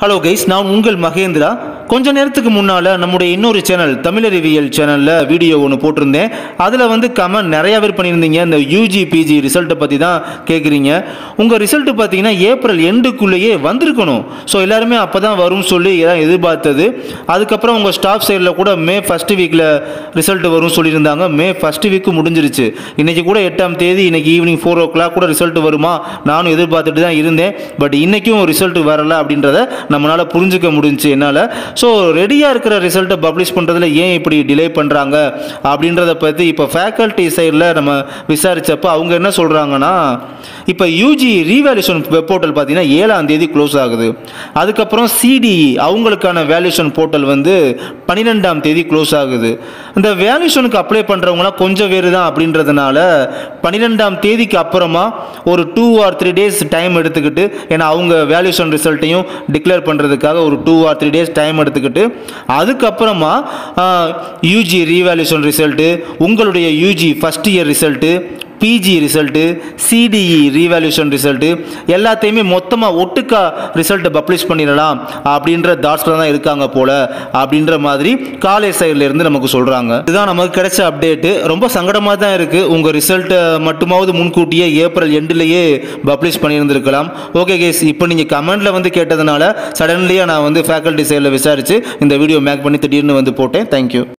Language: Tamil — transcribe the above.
ஹலோ கைஸ் நான் உங்கள் மகேந்திரா கொஞ்ச நேரத்துக்கு முன்னால் நம்முடைய இன்னொரு சேனல் தமிழறிவியல் சேனலில் வீடியோ ஒன்று போட்டிருந்தேன் அதில் வந்து கமெண்ட் நிறையா பேர் பண்ணியிருந்தீங்க இந்த யூஜி பிஜி ரிசல்ட்டை பற்றி தான் கேட்குறீங்க உங்கள் ரிசல்ட்டு பார்த்தீங்கன்னா ஏப்ரல் எண்டுக்குள்ளேயே வந்திருக்கணும் ஸோ எல்லாருமே அப்போ தான் வரும்னு சொல்லி எல்லாம் எதிர்பார்த்தது அதுக்கப்புறம் உங்கள் ஸ்டாஃப் சைடில் கூட மே ஃபஸ்ட்டு வீக்கில் ரிசல்ட் வரும்னு சொல்லியிருந்தாங்க மே ஃபஸ்ட்டு வீக்கு முடிஞ்சிருச்சு இன்றைக்கி கூட எட்டாம் தேதி இன்றைக்கி ஈவினிங் ஃபோர் ஓ கிளாக் கூட ரிசல்ட் வருமா நானும் எதிர்பார்த்துட்டு தான் இருந்தேன் பட் இன்றைக்கும் ரிசல்ட் வரல அப்படின்றத நம்மளால் புரிஞ்சுக்க முடிஞ்சுச்சு என்னால் ஸோ ரெடியாக இருக்கிற ரிசல்ட்டை பப்ளிஷ் பண்ணுறதுல ஏன் இப்படி டிலே பண்ணுறாங்க அப்படின்றத பற்றி இப்போ ஃபேக்கல்ட்டி சைடில் நம்ம விசாரித்தப்போ அவங்க என்ன சொல்கிறாங்கன்னா இப்போ யூஜி ரீவேல்யூஷன் வெப் போர்ட்டல் பார்த்தீங்கன்னா ஏழாம் தேதி க்ளோஸ் ஆகுது அதுக்கப்புறம் சிடிஇ அவங்களுக்கான வேல்யூஷன் போர்ட்டல் வந்து பன்னிரெண்டாம் தேதி க்ளோஸ் ஆகுது இந்த வேல்யூஷனுக்கு அப்ளை பண்ணுறவங்களாம் கொஞ்சம் பேர் தான் அப்படின்றதுனால பன்னிரெண்டாம் தேதிக்கு அப்புறமா ஒரு two or three days time எடுத்துக்கிட்டு ஏன்னா அவங்க வேல்யூஷன் ரிசல்ட்டையும் டிக்ளேர் பண்ணுறதுக்காக ஒரு two or three days time எடுத்துக்கிட்டு அதுக்கப்புறமா யூஜி ரீவேல்யூஷன் ரிசல்ட்டு உங்களுடைய UG first year result PG result CDE revaluation result எல்லாத்தையுமே மொத்தமாக ஒட்டுக்கா ரிசல்ட்டை பப்ளிஷ் பண்ணிடலாம் அப்படின்ற தாட்ஸில் தான் இருக்காங்க போல் அப்படின்ற மாதிரி காலேஜ் சைடில் இருந்து நமக்கு சொல்கிறாங்க இதுதான் நமக்கு கிடைச்ச அப்டேட்டு ரொம்ப சங்கடமாக தான் இருக்குது உங்கள் ரிசல்ட்டை மட்டுமாவது முன்கூட்டியே ஏப்ரல் எண்டுலேயே பப்ளிஷ் பண்ணியிருந்திருக்கலாம் ஓகே கேஸ் இப்போ நீங்கள் கமெண்டில் வந்து கேட்டதுனால சடன்லியாக நான் வந்து ஃபேக்கல்ட்டி சைடில் விசாரித்து இந்த வீடியோ மேக் பண்ணி திடீர்னு வந்து போட்டேன் தேங்க்யூ